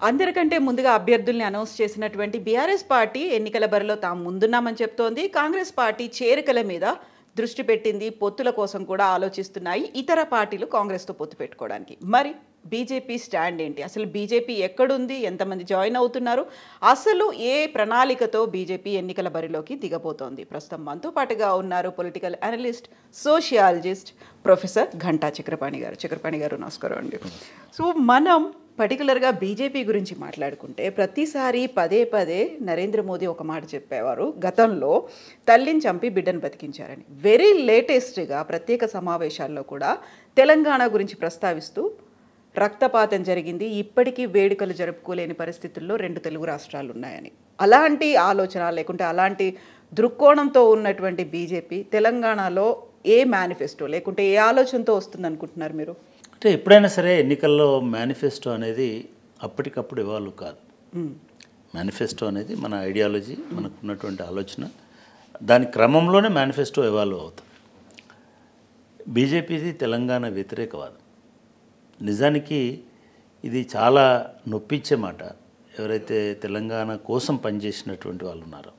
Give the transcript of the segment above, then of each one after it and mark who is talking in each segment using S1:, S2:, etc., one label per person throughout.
S1: అందరికంటే ముందుగా అభ్యర్థుల్ని అనౌన్స్ చేసినటువంటి బీఆర్ఎస్ పార్టీ ఎన్నికల బరిలో తాము ముందున్నామని చెప్తోంది కాంగ్రెస్ పార్టీ చేరికల మీద దృష్టి పెట్టింది పొత్తుల కోసం కూడా ఆలోచిస్తున్నాయి ఇతర పార్టీలు కాంగ్రెస్తో పొత్తు పెట్టుకోవడానికి మరి బీజేపీ స్టాండ్ ఏంటి అసలు బీజేపీ ఎక్కడుంది ఎంతమంది జాయిన్ అవుతున్నారు అసలు ఏ ప్రణాళికతో బీజేపీ ఎన్నికల బరిలోకి దిగబోతోంది ప్రస్తుతం మనతో పాటుగా ఉన్నారు political analyst sociologist professor Ghanta Chakrapani గారు చక్రపాణి గారు నమస్కారం అండి సో మనం పర్టికులర్గా బీజేపీ గురించి మాట్లాడుకుంటే ప్రతిసారి పదే పదే నరేంద్ర మోదీ ఒక మాట చెప్పేవారు గతంలో తల్లిని చంపి బిడ్డను బతికించారని వెరీ లేటెస్ట్గా ప్రత్యేక సమావేశాల్లో కూడా తెలంగాణ గురించి ప్రస్తావిస్తూ రక్తపాతం జరిగింది ఇప్పటికీ వేడుకలు జరుపుకోలేని పరిస్థితుల్లో రెండు తెలుగు రాష్ట్రాలు ఉన్నాయని అలాంటి ఆలోచన లేకుంటే అలాంటి దృక్కోణంతో ఉన్నటువంటి బీజేపీ తెలంగాణలో ఏ మేనిఫెస్టో లేకుంటే ఏ ఆలోచనతో వస్తుంది అనుకుంటున్నారు మీరు
S2: అంటే ఎప్పుడైనా సరే ఎన్నికల్లో మేనిఫెస్టో అనేది అప్పటికప్పుడు ఇవాల్వ్ కాదు
S1: మ్మ్.
S2: మేనిఫెస్టో అనేది మన ఐడియాలజీ మనకు ఉన్నటువంటి ఆలోచన దాని క్రమంలోనే మేనిఫెస్టో ఇవాల్వ్ అవుతుంది బీజేపీది తెలంగాణ వ్యతిరేకవాదం నిజానికి ఇది చాలా నొప్పించే మాట ఎవరైతే తెలంగాణ కోసం పనిచేసినటువంటి వాళ్ళు ఉన్నారో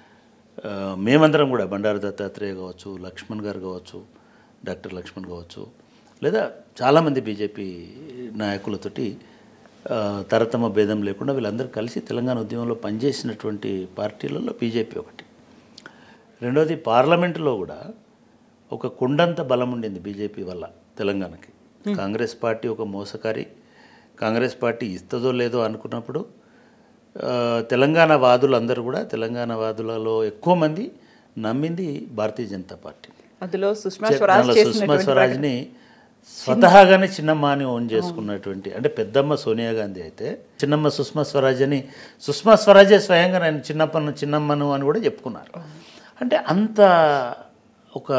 S2: ఆ, మేమందరం కూడా బండారు దత్తాత్రేయ కావచ్చు లక్ష్మణ్ గారు కావచ్చు డాక్టర్ లక్ష్మణ్ కావచ్చు లేదా చాలామంది బీజేపీ నాయకులతోటి ఆ, తరతమ భేదం లేకుండా వీళ్ళందరూ కలిసి తెలంగాణ ఉద్యమంలో పనిచేసినటువంటి పార్టీలలో బీజేపీ ఒకటి రెండోది పార్లమెంటులో కూడా ఒక కొండంత బలం ఉండింది బీజేపీ వల్ల తెలంగాణకి కాంగ్రెస్ పార్టీ ఒక మోసకారి కాంగ్రెస్ పార్టీ ఇస్తుందో లేదో అనుకున్నప్పుడు ఆ, తెలంగాణ వాదులందరూ కూడా తెలంగాణ వాదులలో ఎక్కువ మంది నమ్మింది భారతీయ జనతా పార్టీ
S1: అందులో సుష్మా స్వరాజ్
S2: దానిలో సుష్మా
S1: చేసినటువంటి
S2: స్వరాజ్ని స్వతహాగానే చిన్నమ్మ అని ఓన్ చేసుకున్నటువంటి అంటే పెద్దమ్మ సోనియా గాంధీ అయితే చిన్నమ్మ సుష్మా స్వరాజ్ అని సుష్మా స్వరాజే స్వయంగా నేను చిన్నప్పను చిన్నమ్మను అని కూడా చెప్పుకున్నారు అంటే అంత ఒక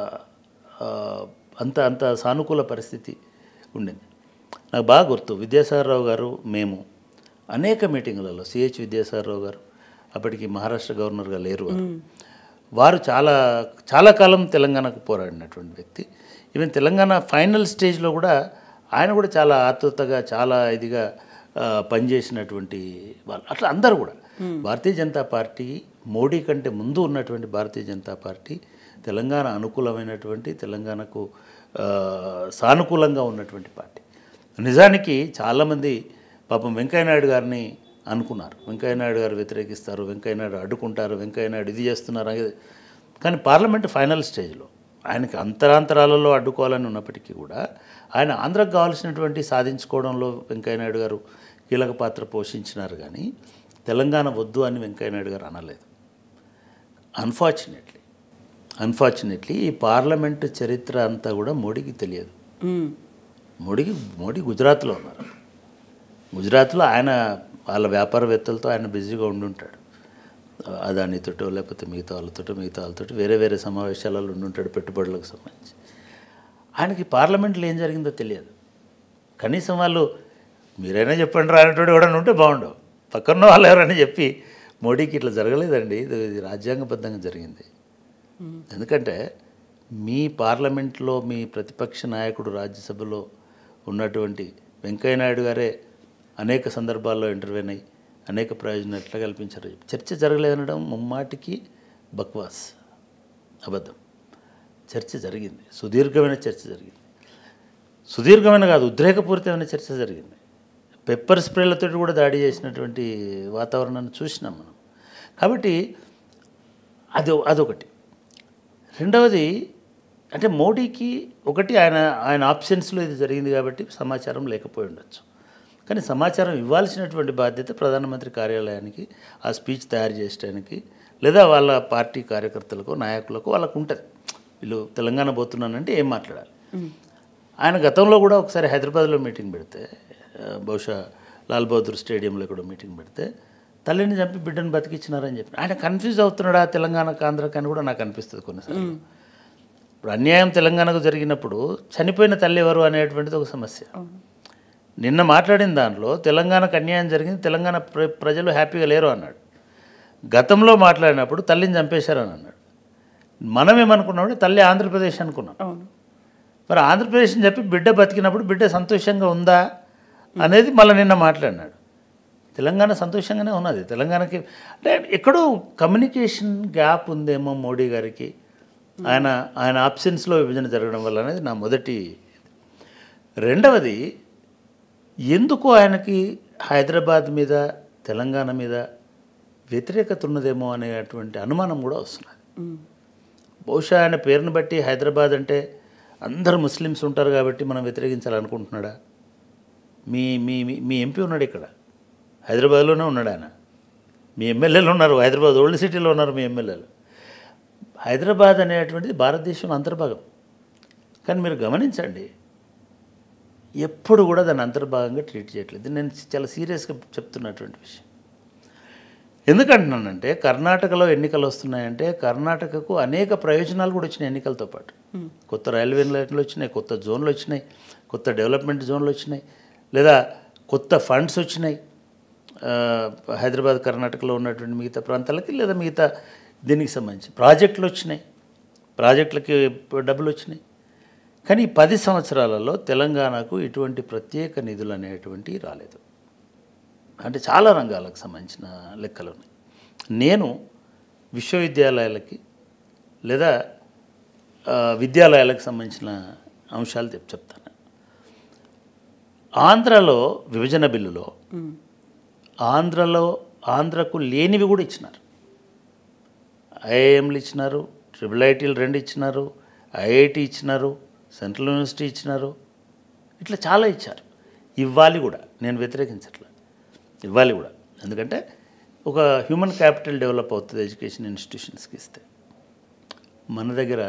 S2: ఆ, అంత అంత సానుకూల పరిస్థితి ఉండింది నాకు బాగా గుర్తు విద్యాసాగరరావు గారు మేము అనేక మీటింగులలో సిహెచ్ విద్యాసాగరరావు గారు అప్పటికి మహారాష్ట్ర గవర్నర్గా లేరు వారు వారు చాలా చాలా కాలం తెలంగాణకు పోరాడినటువంటి వ్యక్తి ఈవెన్ తెలంగాణ ఫైనల్ స్టేజ్లో కూడా ఆయన కూడా చాలా ఆతృతగా చాలా ఇదిగా ఆ, పనిచేసినటువంటి వాళ్ళు అట్లా అందరూ కూడా భారతీయ జనతా పార్టీ మోడీ కంటే ముందు ఉన్నటువంటి భారతీయ జనతా పార్టీ తెలంగాణ అనుకూలమైనటువంటి తెలంగాణకు ఆ, సానుకూలంగా ఉన్నటువంటి పార్టీ నిజానికి చాలామంది పాపం వెంకయ్యనాయుడు గారిని అనుకున్నారు వెంకయ్యనాయుడు గారు వ్యతిరేకిస్తారు వెంకయ్యనాయుడు అడ్డుకుంటారు వెంకయ్యనాయుడు ఇది చేస్తున్నారు అనేది కానీ పార్లమెంట్ ఫైనల్ స్టేజ్లో ఆయనకి అంతరాంతరాలలో అడ్డుకోవాలని ఉన్నప్పటికీ కూడా ఆయన ఆంధ్రకు కావాల్సినటువంటి సాధించుకోవడంలో వెంకయ్యనాయుడు గారు కీలక పాత్ర పోషించినారు కానీ తెలంగాణ వద్దు అని వెంకయ్యనాయుడు గారు అనలేదు అన్ఫార్చునేట్లీ అన్ఫార్చునేట్లీ ఈ పార్లమెంటు చరిత్ర అంతా కూడా మోడీకి తెలియదు
S1: మ్మ్.
S2: మోడీకి మోడీ గుజరాత్లో ఉన్నారు గుజరాత్లో ఆయన వాళ్ళ వ్యాపారవేత్తలతో ఆయన బిజీగా ఉండుంటాడు అదానితోటో లేకపోతే మిగతా వాళ్ళతోటో మిగతా వాళ్ళతోటి వేరే వేరే సమావేశాలలో ఉండుంటాడు పెట్టుబడులకు సంబంధించి ఆయనకి పార్లమెంట్లో ఏం జరిగిందో తెలియదు కనీసం వాళ్ళు మీరైనా చెప్పండి రానటువంటి కూడా ఉంటే బాగుండవు పక్కన వాళ్ళు ఎవరైనా చెప్పి మోడీకి ఇట్లా జరగలేదండి ఇది ఇది రాజ్యాంగబద్ధంగా జరిగింది ఎందుకంటే మీ పార్లమెంట్లో మీ ప్రతిపక్ష నాయకుడు రాజ్యసభలో ఉన్నటువంటి వెంకయ్యనాయుడు గారే అనేక సందర్భాల్లో ఇంటర్వ్యూన్ అయ్యి అనేక ప్రయోజనాలు ఎట్లా కల్పించారు చర్చ జరగలేదనడం ముమ్మాటికి బక్వాస్ అబద్ధం చర్చ జరిగింది సుదీర్ఘమైన చర్చ జరిగింది సుదీర్ఘమైన కాదు ఉద్రేకపూరితమైన చర్చ జరిగింది పెప్పర్ స్ప్రేలతో కూడా దాడి చేసినటువంటి వాతావరణాన్ని చూసినాం మనం కాబట్టి అది అదొకటి రెండవది అంటే మోడీకి ఒకటి ఆయన ఆయన ఆప్షన్స్లో ఇది జరిగింది కాబట్టి సమాచారం లేకపోయి ఉండొచ్చు కానీ సమాచారం ఇవ్వాల్సినటువంటి బాధ్యత ప్రధానమంత్రి కార్యాలయానికి ఆ స్పీచ్ తయారు చేయడానికి లేదా వాళ్ళ పార్టీ కార్యకర్తలకు నాయకులకు వాళ్ళకు ఉంటుంది వీళ్ళు తెలంగాణ పోతున్నానంటే ఏం మాట్లాడాలి ఆయన గతంలో కూడా ఒకసారి హైదరాబాద్లో మీటింగ్ పెడితే ఆ, బహుశా లాల్ బహదూర్ స్టేడియంలో కూడా మీటింగ్ పెడితే తల్లిని చంపి బిడ్డను బతికిచ్చినారని చెప్పి ఆయన కన్ఫ్యూజ్ అవుతున్నాడా తెలంగాణకు ఆంధ్రకి అని కూడా నాకు అనిపిస్తుంది కొన్నిసార్లు ఇప్పుడు అన్యాయం తెలంగాణకు జరిగినప్పుడు చనిపోయిన తల్లి ఎవరు అనేటువంటిది ఒక సమస్య నిన్న మాట్లాడిన దాంట్లో తెలంగాణకు అన్యాయం జరిగింది తెలంగాణ ప్ర ప్రజలు హ్యాపీగా లేరు అన్నాడు గతంలో మాట్లాడినప్పుడు తల్లిని చంపేశారని అన్నాడు మనం ఏమనుకున్నామంటే తల్లి ఆంధ్రప్రదేశ్ అనుకున్నాం
S1: అవును
S2: మరి ఆంధ్రప్రదేశ్ అని చెప్పి బిడ్డ బతికినప్పుడు బిడ్డ సంతోషంగా ఉందా అనేది మళ్ళీ నిన్న మాట్లాడినాడు తెలంగాణ సంతోషంగానే ఉన్నది తెలంగాణకి అంటే ఎక్కడో కమ్యూనికేషన్ గ్యాప్ ఉందేమో మోడీ గారికి ఆయన ఆయన ఆప్షన్స్లో విభజన జరగడం వల్ల అనేది నా మొదటి రెండవది ఎందుకు ఆయనకి హైదరాబాద్ మీద తెలంగాణ మీద వ్యతిరేకత ఉన్నదేమో అనేటువంటి అనుమానం కూడా వస్తున్నది
S1: ఉమ్.
S2: బహుశా ఆయన పేరుని బట్టి హైదరాబాద్ అంటే అందరు ముస్లిమ్స్ ఉంటారు కాబట్టి మనం వ్యతిరేకించాలనుకుంటున్నాడా మీ మీ మీ- మీ ఎంపీ ఉన్నాడు ఇక్కడ హైదరాబాద్లోనే ఉన్నాడు ఆయన మీ ఎమ్మెల్యేలు ఉన్నారు హైదరాబాద్ ఓల్డ్ సిటీలో ఉన్నారు మీ ఎమ్మెల్యేలు హైదరాబాద్ అనేటువంటిది భారతదేశంలో అంతర్భాగం కానీ మీరు గమనించండి ఎప్పుడు కూడా దాన్ని అంతర్భాగంగా ట్రీట్ చేయట్లేదు ఇది నేను చాలా సీరియస్గా చెప్తున్నటువంటి విషయం ఎందుకంటున్నానంటే కర్ణాటకలో ఎన్నికలు వస్తున్నాయంటే కర్ణాటకకు అనేక ప్రయోజనాలు కూడా వచ్చినాయి ఎన్నికలతో పాటు కొత్త రైల్వే లైన్లు వచ్చినాయి కొత్త జోన్లు వచ్చినాయి కొత్త డెవలప్మెంట్ జోన్లు వచ్చినాయి లేదా కొత్త ఫండ్స్ వచ్చినాయి ఆ, హైదరాబాద్ కర్ణాటకలో ఉన్నటువంటి మిగతా ప్రాంతాలకి లేదా మిగతా దీనికి సంబంధించి ప్రాజెక్టులు వచ్చినాయి ప్రాజెక్టులకి డబ్బులు వచ్చినాయి కానీ ఈ పది సంవత్సరాలలో తెలంగాణకు ఇటువంటి ప్రత్యేక నిధులు అనేటువంటివి రాలేదు అంటే చాలా రంగాలకు సంబంధించిన లెక్కలు ఉన్నాయి నేను విశ్వవిద్యాలయాలకి లేదా ఆ, విద్యాలయాలకు సంబంధించిన అంశాలు చెప్ చెప్తాను ఆంధ్రలో విభజన బిల్లులో
S1: ఉమ్.
S2: ఆంధ్రలో ఆంధ్రకు లేనివి కూడా ఇచ్చినారు ఐఐఎంలు ఇచ్చినారు ట్రిపుల్ ఐటీలు రెండు ఇచ్చినారు ఐఐటి ఇచ్చినారు సెంట్రల్ యూనివర్సిటీ ఇచ్చినారు ఇట్లా చాలా ఇచ్చారు ఇవ్వాలి కూడా నేను వ్యతిరేకించట్లే ఇవ్వాలి కూడా ఎందుకంటే ఒక హ్యూమన్ క్యాపిటల్ డెవలప్ అవుతుంది ఎడ్యుకేషన్ ఇన్స్టిట్యూషన్స్కి ఇస్తే మన దగ్గర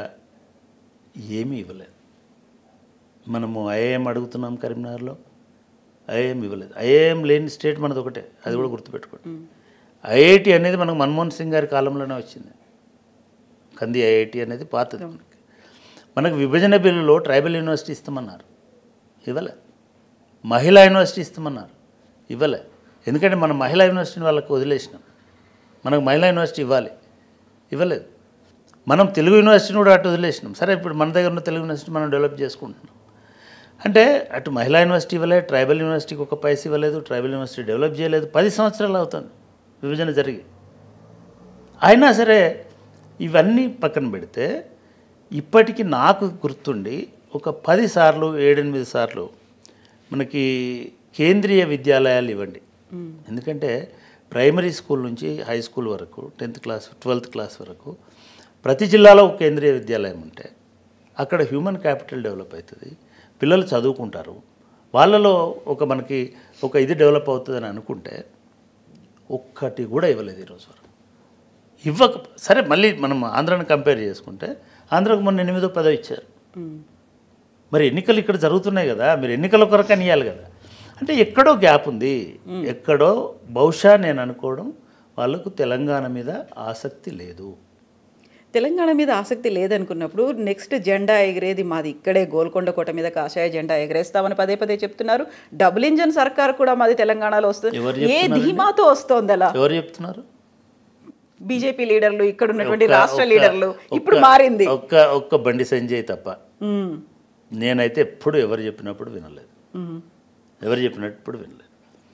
S2: ఏమీ ఇవ్వలేదు మనము ఐఏఎం అడుగుతున్నాం కరీంనగర్లో ఐఏఎం ఇవ్వలేదు ఐఏఎం లేని స్టేట్ మనది ఒకటే అది కూడా గుర్తుపెట్టుకోండి ఐఐటి అనేది మనకు మన్మోహన్ సింగ్ గారి కాలంలోనే వచ్చింది కంది ఐఐటి అనేది పాతది మనకి మనకు విభజన బిల్లులో ట్రైబల్ యూనివర్సిటీ ఇస్తామన్నారు ఇవ్వలే మహిళా యూనివర్సిటీ ఇస్తామన్నారు ఇవ్వలే ఎందుకంటే మనం మహిళా యూనివర్సిటీని వాళ్ళకి వదిలేసినాం మనకు మహిళా యూనివర్సిటీ ఇవ్వాలి ఇవ్వలేదు మనం తెలుగు యూనివర్సిటీని కూడా అటు వదిలేసినాం సరే ఇప్పుడు మన దగ్గర ఉన్న తెలుగు యూనివర్సిటీ మనం డెవలప్ చేసుకుంటున్నాం అంటే అటు మహిళా యూనివర్సిటీ ఇవ్వలేదు ట్రైబల్ యూనివర్సిటీకి ఒక పైసా ఇవ్వలేదు ట్రైబల్ యూనివర్సిటీ డెవలప్ చేయలేదు పది సంవత్సరాలు అవుతుంది విభజన జరిగి అయినా సరే ఇవన్నీ పక్కన పెడితే ఇప్పటికి నాకు గుర్తుండి ఒక పది సార్లు ఏడెనిమిది సార్లు మనకి కేంద్రీయ విద్యాలయాలు ఇవ్వండి ఎందుకంటే ప్రైమరీ స్కూల్ నుంచి హై స్కూల్ వరకు టెన్త్ క్లాస్ ట్వెల్త్ క్లాస్ వరకు ప్రతి జిల్లాలో ఒక కేంద్రీయ విద్యాలయం ఉంటే అక్కడ హ్యూమన్ క్యాపిటల్ డెవలప్ అవుతుంది పిల్లలు చదువుకుంటారు వాళ్ళలో ఒక మనకి ఒక ఇది డెవలప్ అవుతుందని అనుకుంటే ఒక్కటి కూడా ఇవ్వలేదు ఈరోజు వరకు ఇవ్వక సరే మళ్ళీ మనం ఆంధ్రాని కంపేర్ చేసుకుంటే ఆంధ్రకు మొన్న ఎనిమిదో పదో ఇచ్చారు
S1: ఉమ్.
S2: మరి ఎన్నికలు ఇక్కడ జరుగుతున్నాయి కదా మీరు ఎన్నికల కొరకు ఇవ్వాలి కదా అంటే ఎక్కడో గ్యాప్ ఉంది ఎక్కడో బహుశా నేను అనుకోవడం వాళ్ళకు తెలంగాణ మీద ఆసక్తి లేదు
S1: తెలంగాణ మీద ఆసక్తి లేదనుకున్నప్పుడు నెక్స్ట్ జెండా ఎగిరేది మాది ఇక్కడే గోల్కొండ కోట మీద కాషాయ జెండా ఎగరేస్తామని పదే పదే చెప్తున్నారు డబుల్ ఇంజన్ సర్కార్ కూడా మాది తెలంగాణలో వస్తుంది
S2: ఎవరు
S1: ఏ
S2: చెప్తున్నారండి?
S1: ధీమాతో వస్తోంది అలా
S2: ఎవరు చెప్తున్నారు
S1: బీజేపీ లీడర్లు ఇక్కడ ఉన్నటువంటి
S2: ఒక్క-
S1: రాష్ట్ర
S2: ఒక్క-
S1: లీడర్లు ఇప్పుడు
S2: ఒక్క-
S1: మారింది
S2: ఒక్క ఒక్క బండి సంజయ్ తప్ప
S1: ఉమ్.
S2: నేనైతే ఎప్పుడు ఎవరు చెప్పినప్పుడు వినలేదు
S1: ఉమ్.
S2: ఎవరు చెప్పినప్పుడు వినలేదు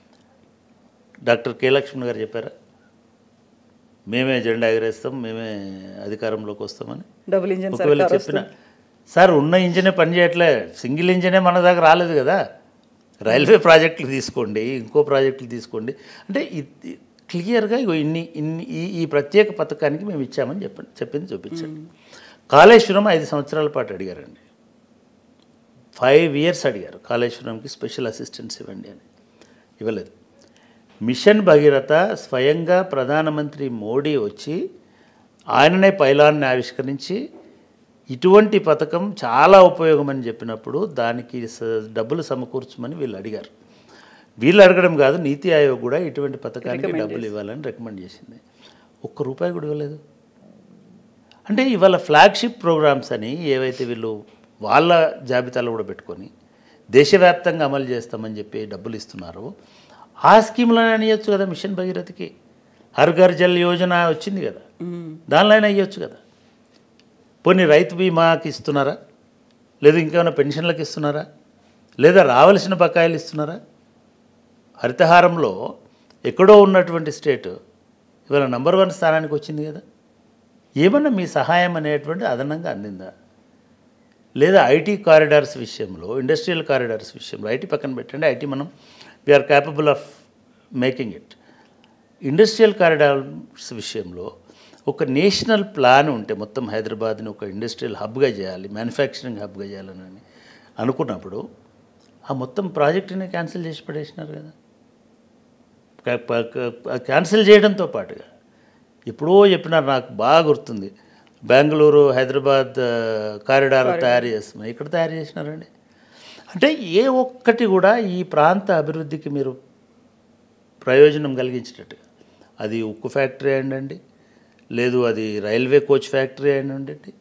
S2: డాక్టర్ కె లక్ష్మణ్ గారు చెప్పారా మేమే జెండా ఎగరేస్తాం మేమే అధికారంలోకి వస్తామని
S1: డబుల్ ఇంజన్
S2: ఒకవేళ
S1: సర్కార్
S2: చెప్పిన సార్ ఉన్న ఇంజనే పని చేయట్లే సింగిల్ ఇంజనే మన దాకా రాలేదు కదా రైల్వే ప్రాజెక్టులు తీసుకోండి ఇంకో ప్రాజెక్టులు తీసుకోండి అంటే ఇది క్లియర్గా ఇగో ఇన్ని ఇన్ని ఈ ఈ ప్రత్యేక పథకానికి మేము ఇచ్చామని చెప్పండి చెప్పింది చూపించండి కాళేశ్వరం ఐదు సంవత్సరాల పాటు అడిగారండి ఫైవ్ ఇయర్స్ అడిగారు కాళేశ్వరంకి స్పెషల్ అసిస్టెన్స్ ఇవ్వండి అని ఇవ్వలేదు మిషన్ భగీరథ స్వయంగా ప్రధానమంత్రి మోడీ వచ్చి ఆయననే పైలాన్ని ఆవిష్కరించి ఇటువంటి పథకం చాలా ఉపయోగమని చెప్పినప్పుడు దానికి స- డబ్బులు సమకూర్చమని వీళ్ళు అడిగారు వీళ్ళు అడగడం కాదు నీతి ఆయోగ్ కూడా ఇటువంటి పథకానికి డబ్బులు ఇవ్వాలని రికమెండ్ చేసింది ఒక్క రూపాయి కూడా ఇవ్వలేదు అంటే ఇవాళ ఫ్లాగ్షిప్ ప్రోగ్రామ్స్ అని ఏవైతే వీళ్ళు వాళ్ళ జాబితాలో కూడా పెట్టుకొని దేశవ్యాప్తంగా అమలు చేస్తామని చెప్పి డబ్బులు ఇస్తున్నారో ఆ స్కీమ్లోనే ఇవ్వచ్చు కదా మిషన్ భగీరథకి హర్ ఘర్ జల్ యోజన వచ్చింది కదా
S1: ఉమ్.
S2: దానిలోనే ఇవ్వచ్చు కదా పోనీ రైతు బీమాకి ఇస్తున్నారా లేదా ఇంకేమైనా పెన్షన్లకు ఇస్తున్నారా లేదా రావాల్సిన బకాయిలు ఇస్తున్నారా హరితహారంలో ఎక్కడో ఉన్నటువంటి స్టేట్ ఇవాళ నంబర్ వన్ స్థానానికి వచ్చింది కదా ఏమన్నా మీ సహాయం అనేటువంటి అదనంగా అందిందా లేదా ఐటీ కారిడార్స్ విషయంలో ఇండస్ట్రియల్ కారిడార్స్ విషయంలో ఐటీ పక్కన పెట్టండి ఐటీ మనం we are capable of making it industrial corridors విషయంలో ఒక నేషనల్ ప్లాన్ ఉంటే మొత్తం హైదరాబాద్ని ఒక ఇండస్ట్రియల్ హబ్గా చేయాలి మ్యానుఫ్యాక్చరింగ్ హబ్గా చేయాలని అనుకున్నప్పుడు ఆ మొత్తం ప్రాజెక్టుని క్యాన్సిల్ చేసి పడేసినారు కదా క- ప- క- క్యాన్సిల్ చేయడంతో పాటుగా ఎప్పుడో చెప్పినారు నాకు బాగా గుర్తుంది బెంగళూరు హైదరాబాద్ ఆ, కారిడార్ తయారు చేస్తున్నాం ఇక్కడ తయారు చేసినారండి అంటే ఏ ఒక్కటి కూడా ఈ ప్రాంత అభివృద్ధికి మీరు ప్రయోజనం కలిగించేటట్టుగా అది ఉక్కు ఫ్యాక్టరీ అయ్యండి లేదు అది రైల్వే కోచ్ ఫ్యాక్టరీ అయ్యండి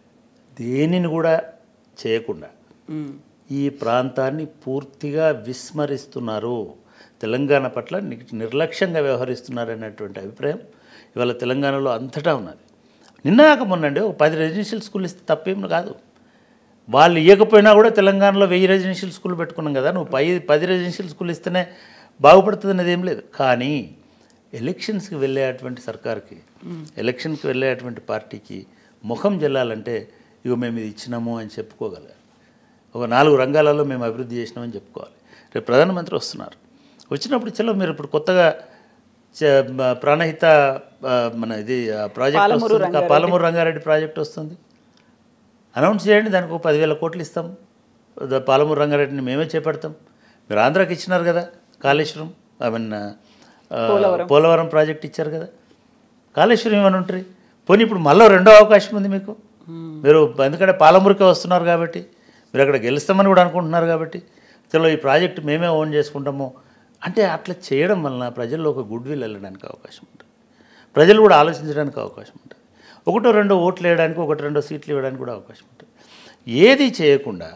S2: దేనిని కూడా చేయకుండా
S1: మ్మ్.
S2: ఈ ప్రాంతాన్ని పూర్తిగా విస్మరిస్తున్నారు తెలంగాణ పట్ల ని- నిర్లక్ష్యంగా వ్యవహరిస్తున్నారు అనేటువంటి అభిప్రాయం ఇవాళ తెలంగాణలో అంతటా ఉన్నది నిన్నాక మొన్నండి ఒక పది రెసిడెన్షియల్ స్కూల్ ఇస్తే తప్పేం కాదు వాళ్ళు ఇవ్వకపోయినా కూడా తెలంగాణలో వెయ్యి రెసిడెన్షియల్ స్కూల్ పెట్టుకున్నాం కదా నువ్వు పై పది రెసిడెన్షియల్ స్కూల్ ఇస్తేనే బాగుపడుతుంది అనేది ఏం లేదు కానీ ఎలక్షన్స్కి వెళ్ళేటువంటి సర్కార్కి ఎలక్షన్కి వెళ్ళేటువంటి పార్టీకి ముఖం జల్లాలంటే ఇగో మేము ఇది ఇచ్చినాము అని చెప్పుకోగలగాలి ఒక నాలుగు రంగాలలో మేము అభివృద్ధి చేసినామని చెప్పుకోవాలి రేపు ప్రధానమంత్రి వస్తున్నారు వచ్చినప్పుడు చలో మీరు ఇప్పుడు కొత్తగా చ- మ- ప్రాణహిత ఆ, మన ఇది ఆ ప్రాజెక్ట్
S1: పాలమూరు
S2: వస్తుంది
S1: రంగారెడ్డి.
S2: పాలమూరు రంగారెడ్డి ప్రాజెక్ట్ వస్తుంది అనౌన్స్ చేయండి దానికి ఒక పదివేల కోట్లు ఇస్తాం ద- పాలమూరు రంగారెడ్డిని మేమే చేపడతాం మీరు ఆంధ్రాకి ఇచ్చినారు కదా Kaleshwaram I mean
S1: Polavaram.
S2: Polavaram project ఇచ్చారు కదా కాళేశ్వరం ఏమని ఉంటుంది పోనీ ఇప్పుడు మళ్ళీ రెండో అవకాశం ఉంది మీకు మీరు ఎందుకంటే పాలమూరుకే వస్తున్నారు కాబట్టి మీరు అక్కడ గెలుస్తామని కూడా అనుకుంటున్నారు కాబట్టి చలో ఈ ప్రాజెక్ట్ మేమే ఓన్ చేసుకుంటాము అంటే అట్లా చేయడం వలన ప్రజల్లో ఒక గుడ్ విల్ వెళ్ళడానికి అవకాశం ఉంటుంది ప్రజలు కూడా ఆలోచించడానికి అవకాశం ఉంటుంది ఒకటో రెండో ఓట్లు వేయడానికి ఒకటి రెండో సీట్లు ఇవ్వడానికి కూడా అవకాశం ఉంటుంది ఏది చేయకుండా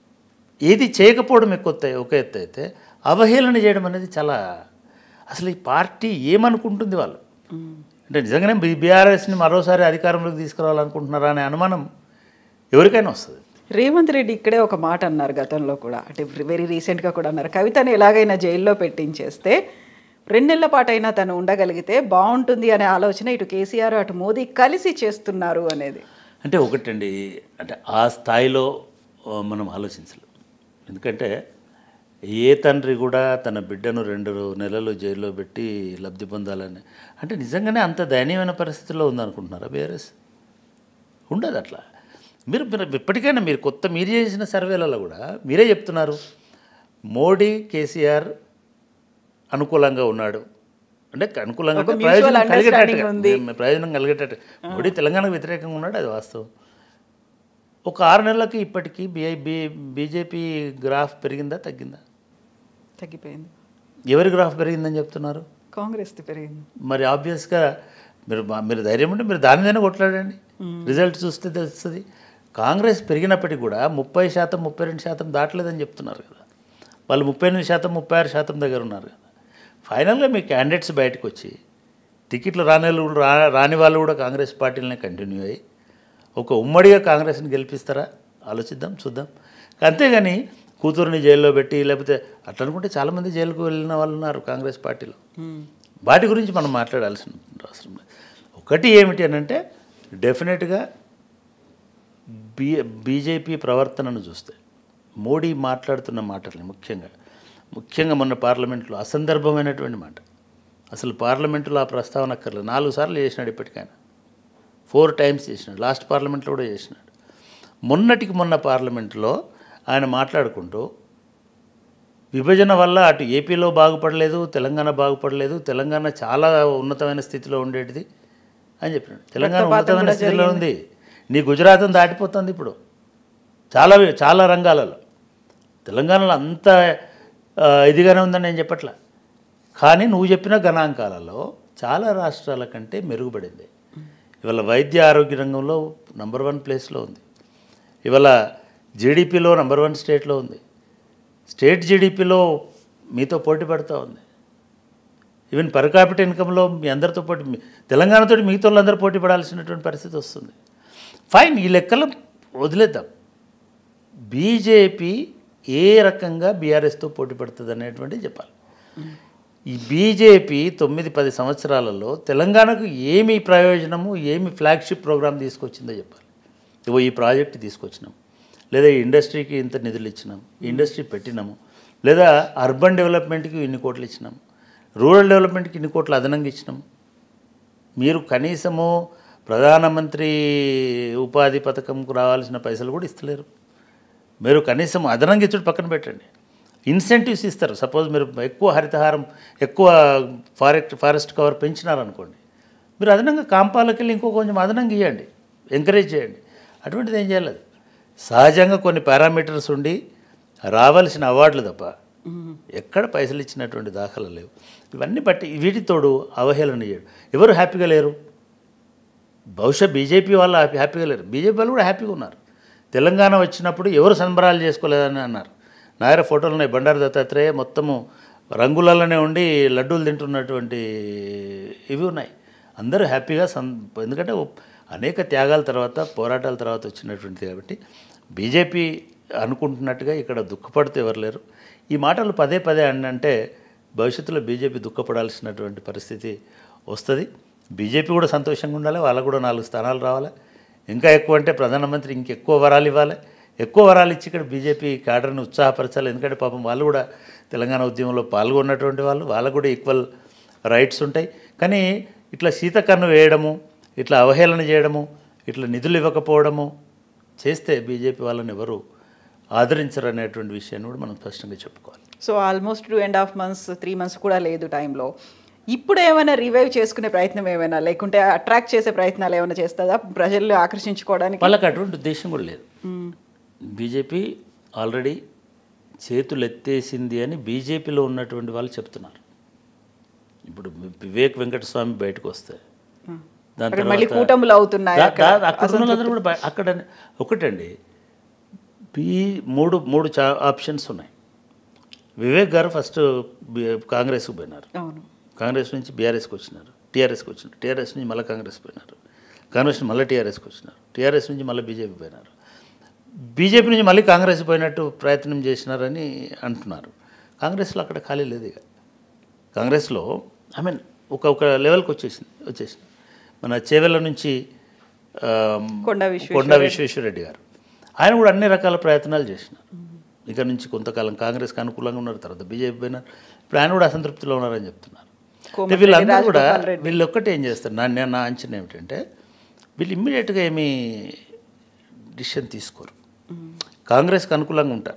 S2: ఏది చేయకపోవడం ఎక్కువ ఎత్తు- ఒక ఎత్తు అయితే అవహేళన చేయడం అనేది చాలా అసలు ఈ పార్టీ ఏమనుకుంటుంది వాళ్ళు
S1: మ్మ్.
S2: అంటే నిజంగానే బీ బీఆర్ఎస్ని మరోసారి అధికారంలోకి తీసుకురావాలనుకుంటున్నారా అనే అనుమానం ఎవరికైనా వస్తుంది
S1: రేవంత్ రెడ్డి ఇక్కడే ఒక మాట అన్నారు గతంలో కూడా అంటే వెరీ రీసెంట్గా కూడా అన్నారు కవితని ఎలాగైనా జైల్లో పెట్టించేస్తే రెండు నెలల పాటైనా తను ఉండగలిగితే బాగుంటుంది అనే ఆలోచన ఇటు కేసీఆర్ అటు మోదీ కలిసి చేస్తున్నారు అనేది
S2: అంటే ఒకటండి అంటే ఆ స్థాయిలో ఆ, మనం ఆలోచించలేం ఎందుకంటే ఏ తండ్రి కూడా తన బిడ్డను రెండు నెలలు జైల్లో పెట్టి లబ్ధి పొందాలని అంటే నిజంగానే అంత దయనీయమైన పరిస్థితుల్లో ఉందనుకుంటున్నారా బీఆర్ఎస్ ఉండదు అట్లా మీరు మీరు ఇప్పటికైనా మీరు కొత్త మీరు చేసిన సర్వేలలో కూడా మీరే చెప్తున్నారు మోడీ కేసీఆర్ అనుకూలంగా ఉన్నాడు అంటే అనుకూలంగా
S1: ఒక
S2: అంటే
S1: mutual
S2: ప్రయోజనం
S1: understanding
S2: కలిగేటట్టుగా
S1: ఉంది.
S2: మే- ప్రయోజనం కలిగేటట్టు మోడీ తెలంగాణకు వ్యతిరేకంగా ఉన్నాడు అది వాస్తవం ఒక ఆరు నెలలకి ఇప్పటికీ బి బి బీజేపీ గ్రాఫ్ పెరిగిందా తగ్గిందా
S1: తగ్గిపోయింది
S2: ఎవరి గ్రాఫ్ పెరిగిందని చెప్తున్నారు
S1: కాంగ్రెస్ పెరిగింది
S2: మరి ఆబ్వియస్గా మీరు మా- మీరు ధైర్యం ఉంటే మీరు దాని మీద కొట్లాడండి రిజల్ట్ చూస్తే తెలుస్తుంది కాంగ్రెస్ పెరిగినప్పటికీ కూడా ముప్పై శాతం ముప్పై రెండు శాతం దాటలేదని చెప్తున్నారు కదా వాళ్ళు ముప్పై ఎనిమిది శాతం ముప్పై ఆరు శాతం దగ్గర ఉన్నారు కదా ఫైనల్గా మీ క్యాండిడేట్స్ బయటకు వచ్చి టికెట్లు రాని వాళ్ళు కూడా- రా రాని వాళ్ళు కూడా కాంగ్రెస్ పార్టీలనే కంటిన్యూ అయ్యి ఒక ఉమ్మడిగా కాంగ్రెస్ని గెలిపిస్తారా ఆలోచిద్దాం చూద్దాం అంతేగాని కూతురుని జైల్లో పెట్టి లేకపోతే అట్లా అనుకుంటే చాలామంది జైలుకు వెళ్ళిన వాళ్ళు ఉన్నారు కాంగ్రెస్ పార్టీలో
S1: మ్మ్.
S2: వాటి గురించి మనం మాట్లాడాల్సిన అవసరం లేదు ఒకటి ఏమిటి అని అంటే డెఫినెట్గా బీ బీజేపీ ప్రవర్తనను చూస్తే మోడీ మాట్లాడుతున్న మాటల్ని ముఖ్యంగా ముఖ్యంగా మొన్న పార్లమెంట్లో అసందర్భమైనటువంటి మాట అసలు పార్లమెంటులో ఆ ప్రస్తావన అక్కర్లేదు నాలుగు సార్లు చేసినాడు ఇప్పటికైనా ఫోర్ టైమ్స్ చేసినాడు లాస్ట్ పార్లమెంట్లో కూడా చేసినాడు మొన్నటికి మొన్న పార్లమెంట్లో ఆయన మాట్లాడుకుంటూ విభజన వల్ల అటు ఏపీలో బాగుపడలేదు తెలంగాణ బాగుపడలేదు తెలంగాణ చాలా ఉన్నతమైన స్థితిలో ఉండేటిది అని చెప్పినాడు తెలంగాణ
S1: రక్తపాతం
S2: ఉన్నతమైన
S1: కూడా
S2: స్థితిలో ఉంది నీ గుజరాత్ని దాటిపోతుంది ఇప్పుడు చాలా చాలా రంగాలలో తెలంగాణలో అంత ఆ, ఇదిగానే ఉందని నేను చెప్పట్లా కానీ నువ్వు చెప్పిన గణాంకాలలో చాలా రాష్ట్రాల కంటే మెరుగుపడింది ఇవాళ వైద్య ఆరోగ్య రంగంలో నంబర్ వన్ ప్లేస్లో ఉంది ఇవాళ జీడిపిలో నంబర్ వన్ స్టేట్లో ఉంది స్టేట్ జీడిపిలో మీతో పోటీ పడుతూ ఉంది ఈవెన్ పర్ క్యాపిటల్ ఇన్కంలో మీ అందరితో పోటీ మీ- తెలంగాణతో మిగతా వాళ్ళందరూ పోటీ పడాల్సినటువంటి పరిస్థితి వస్తుంది ఫైన్ ఈ లెక్కలు వదిలేద్దాం బీజేపీ ఏ రకంగా బీఆర్ఎస్తో పోటీ పడుతుంది అనేటువంటిది చెప్పాలి ఈ బీజేపీ తొమ్మిది పది సంవత్సరాలలో తెలంగాణకు ఏమి ప్రయోజనము ఏమి ఫ్లాగ్షిప్ ప్రోగ్రామ్ తీసుకొచ్చిందో చెప్పాలి ఇగో ఈ ప్రాజెక్ట్ తీసుకొచ్చినాం లేదా ఈ ఇండస్ట్రీకి ఇంత నిధులు ఇచ్చినాం ఈ ఇండస్ట్రీ పెట్టినాము లేదా అర్బన్ డెవలప్మెంట్కి ఇన్ని కోట్లు ఇచ్చినాం రూరల్ డెవలప్మెంట్కి ఇన్ని కోట్లు అదనంగా ఇచ్చినాం మీరు కనీసము ప్రధానమంత్రి ఉపాధి పథకంకు రావాల్సిన పైసలు కూడా ఇస్తలేరు మీరు కనీసం అదనంగా ఇచ్చుడు పక్కన పెట్టండి ఇన్సెంటివ్స్ ఇస్తారు సపోజ్ మీరు ఎక్కువ హరితహారం ఎక్కువ ఫారెస్ట్ ఫారెస్ట్ కవర్ పెంచినారనుకోండి మీరు అదనంగా కాంపాలకి వెళ్ళి ఇంకో కొంచెం అదనంగా ఇవ్వండి ఎంకరేజ్ చేయండి అటువంటిది ఏం చేయలేదు సహజంగా కొన్ని పారామీటర్స్ ఉండి రావాల్సిన అవార్డులు తప్ప ఎక్కడ పైసలు ఇచ్చినటువంటి దాఖలు లేవు ఇవన్నీ బట్టి వీటితోడు అవహేళన చేయడు ఎవరు హ్యాపీగా లేరు బహుశా బీజేపీ వాళ్ళు హ్యాపీ హ్యాపీగా లేరు బీజేపీ వాళ్ళు కూడా హ్యాపీగా ఉన్నారు తెలంగాణ వచ్చినప్పుడు ఎవరు సంబరాలు చేసుకోలేదని అన్నారు నాయర ఫోటోలు ఉన్నాయి బండారు దత్తాత్రేయ మొత్తము రంగులలోనే ఉండి లడ్డూలు తింటున్నటువంటి ఇవి ఉన్నాయి అందరూ హ్యాపీగా సం ఎందుకంటే అనేక త్యాగాల తర్వాత పోరాటాల తర్వాత వచ్చినటువంటిది కాబట్టి బీజేపీ అనుకుంటున్నట్టుగా ఇక్కడ దుఃఖపడుతూ ఎవరు లేరు ఈ మాటలు పదే పదే అని అంటే భవిష్యత్తులో బీజేపీ దుఃఖపడాల్సినటువంటి పరిస్థితి వస్తుంది బీజేపీ కూడా సంతోషంగా ఉండాలి వాళ్ళకు కూడా నాలుగు స్థానాలు రావాలి ఇంకా ఎక్కువ అంటే ప్రధానమంత్రి ఇంకెక్కువ వరాలు ఇవ్వాలి ఎక్కువ వరాలు ఇచ్చి ఇక్కడ బీజేపీ క్యాడర్ని ఉత్సాహపరచాలి ఎందుకంటే పాపం వాళ్ళు కూడా తెలంగాణ ఉద్యమంలో పాల్గొన్నటువంటి వాళ్ళు వాళ్ళకు కూడా ఈక్వల్ రైట్స్ ఉంటాయి కానీ ఇట్లా శీతకన్ను వేయడము ఇట్లా అవహేళన చేయడము ఇట్లా నిధులు ఇవ్వకపోవడము చేస్తే బీజేపీ వాళ్ళని ఎవరు ఆదరించరు అనేటువంటి విషయాన్ని కూడా మనం స్పష్టంగా చెప్పుకోవాలి
S1: so almost two and half months three months కూడా లేదు టైంలో ఇప్పుడు ఏమైనా రివైవ్ చేసుకునే ప్రయత్నం ఏమైనా లేకుంటే అట్రాక్ట్ చేసే ప్రయత్నాలు ఏమైనా చేస్తుందా ప్రజల్ని ఆకర్షించుకోవడానికి
S2: వాళ్ళకి అటువంటి ఉద్దేశం కూడా లేదు బీజేపీ ఆల్రెడీ చేతులు ఎత్తేసింది అని బీజేపీలో ఉన్నటువంటి వాళ్ళు చెప్తున్నారు ఇప్పుడు వివేక్ వెంకటస్వామి బయటకు వస్తే దాని
S1: అక్కడ మళ్ళీ
S2: తర్వాత
S1: కూటములు అవుతున్నాయి
S2: దా-
S1: అక్కడ.
S2: దా- అక్కడ ఉన్న వాళ్ళందరూ కూడా బయ- అక్కడ ఒకటండి బీ మూడు మూడు చా ఆప్షన్స్ ఉన్నాయి వివేక్ గారు ఫస్ట్ బి- కాంగ్రెస్కి పోయినారు
S1: అవును
S2: కాంగ్రెస్ నుంచి బీఆర్ఎస్కి వచ్చినారు టీఆర్ఎస్కి వచ్చినారు టీఆర్ఎస్ నుంచి మళ్ళీ కాంగ్రెస్ పోయినారు కాంగ్రెస్ నుంచి మళ్ళీ టీఆర్ఎస్కి వచ్చినారు టీఆర్ఎస్ నుంచి మళ్ళీ బీజేపీ పోయినారు బీజేపీ నుంచి మళ్ళీ కాంగ్రెస్ పోయినట్టు ప్రయత్నం చేసినారని అంటున్నారు కాంగ్రెస్లో అక్కడ ఖాళీ లేదు ఇక కాంగ్రెస్లో ఐ మీన్ ఒక ఒక లెవెల్కి వచ్చేసింది వచ్చేసింది మన చేవెళ్ళ నుంచి ఆ,
S1: కొండా విశ్వేశ్వర
S2: కొండా విశ్వేశ్వరరెడ్డి గారు ఆయన కూడా అన్ని రకాల ప్రయత్నాలు చేసినారు ఇక నుంచి కొంతకాలం కాంగ్రెస్కి అనుకూలంగా ఉన్నారు తర్వాత బీజేపీ పోయినారు ఇప్పుడు ఆయన కూడా అసంతృప్తిలో ఉన్నారని చెప్తున్నారు అంటే
S1: కోమటిరెడ్డి
S2: వీళ్ళందరూ కూడా
S1: రాజగోపాల్ రెడ్డి.
S2: వీళ్ళు ఒక్కటి ఏం చేస్తారు నా నేను నా అంచనా ఏమిటంటే వీళ్ళు ఇమ్మీడియట్గా ఏమీ డిసిషన్ తీసుకోరు కాంగ్రెస్కి అనుకూలంగా ఉంటారు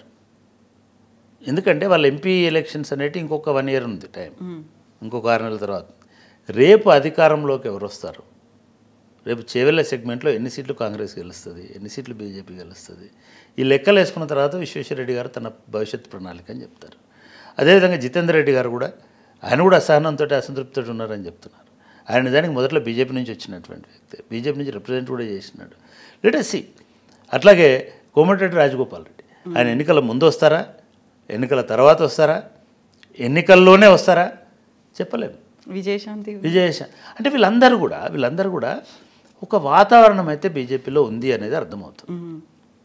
S2: ఎందుకంటే వాళ్ళ ఎంపీ ఎలక్షన్స్ అనేవి ఇంకొక వన్ ఇయర్ ఉంది టైం ఇంకొక ఆరు నెలల తర్వాత రేపు అధికారంలోకి ఎవరు వస్తారు రేపు చేవెళ్ళ సెగ్మెంట్లో ఎన్ని సీట్లు కాంగ్రెస్ గెలుస్తుంది ఎన్ని సీట్లు బీజేపీ గెలుస్తుంది ఈ లెక్కలు వేసుకున్న తర్వాత విశ్వేశ్వరరెడ్డి గారు తన భవిష్యత్ ప్రణాళిక అని చెప్తారు అదేవిధంగా జితేందర్ రెడ్డి గారు కూడా ఆయన కూడా అసహనంతో అసంతృప్తితో ఉన్నారని చెప్తున్నారు ఆయన నిజానికి మొదట్లో బీజేపీ నుంచి వచ్చినటువంటి వ్యక్తి బీజేపీ నుంచి రిప్రజెంట్ కూడా చేసినాడు లెటెస్ సి అట్లాగే కోమటిరెడ్డి రాజగోపాల్ రెడ్డి ఆయన ఎన్నికల ముందు వస్తారా ఎన్నికల తర్వాత వస్తారా ఎన్నికల్లోనే వస్తారా చెప్పలేము
S1: విజయశాంతి
S2: విజయేష అంటే వీళ్ళందరూ కూడా వీళ్ళందరూ కూడా ఒక వాతావరణం అయితే బీజేపీలో ఉంది అనేది అర్థమవుతుంది
S1: మ్మ్.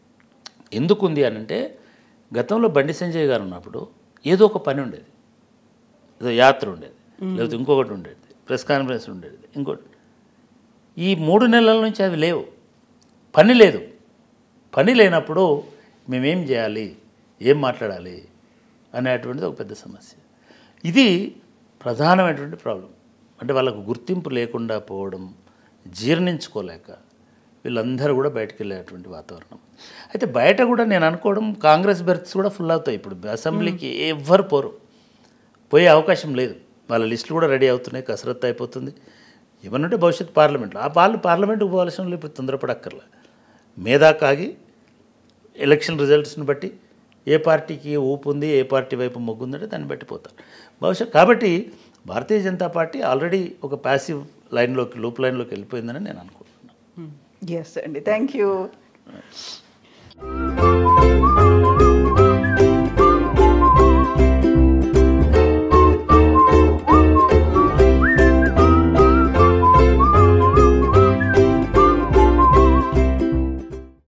S2: ఎందుకు ఉంది అని అంటే గతంలో బండి సంజయ్ గారు ఉన్నప్పుడు ఏదో ఒక పని ఉండేది ఏదో యాత్ర ఉండేది లేకపోతే ఇంకొకటి ఉండేది ప్రెస్ కాన్ఫరెన్స్ ఉండేది ఇంకోటి ఈ మూడు నెలల నుంచి అవి లేవు పని లేదు పని లేనప్పుడు మేమేం చేయాలి ఏం మాట్లాడాలి అనేటువంటిది ఒక పెద్ద సమస్య ఇది ప్రధానమైనటువంటి ప్రాబ్లం అంటే వాళ్ళకు గుర్తింపు లేకుండా పోవడం జీర్ణించుకోలేక వీళ్ళందరూ కూడా బయటకు వెళ్ళేటువంటి వాతావరణం అయితే బయట కూడా నేను అనుకోవడం కాంగ్రెస్ బెర్త్స్ కూడా ఫుల్ అవుతాయి ఇప్పుడు అసెంబ్లీకి ఎవ్వరు పోరు పోయే అవకాశం లేదు వాళ్ళ లిస్టులు కూడా రెడీ అవుతున్నాయి కసరత్తు అయిపోతుంది ఏమన్నంటే భవిష్యత్ పార్లమెంట్లో ఆ వాళ్ళు పార్లమెంట్కి పోవాల్సిన వాళ్ళు ఇప్పుడు తొందరపడక్కర్లా మేధా కాగి ఎలక్షన్ రిజల్ట్స్ని బట్టి ఏ పార్టీకి ఊపు ఉంది ఏ పార్టీ వైపు మొగ్గుందంటే దాన్ని బట్టి పోతారు బహుశా కాబట్టి భారతీయ జనతా పార్టీ ఆల్రెడీ ఒక ప్యాసివ్ లైన్లోకి లూప్ లైన్లోకి వెళ్ళిపోయిందని నేను అనుకుంటున్నాను
S1: ఎస్ అండి థ్యాంక్ యూ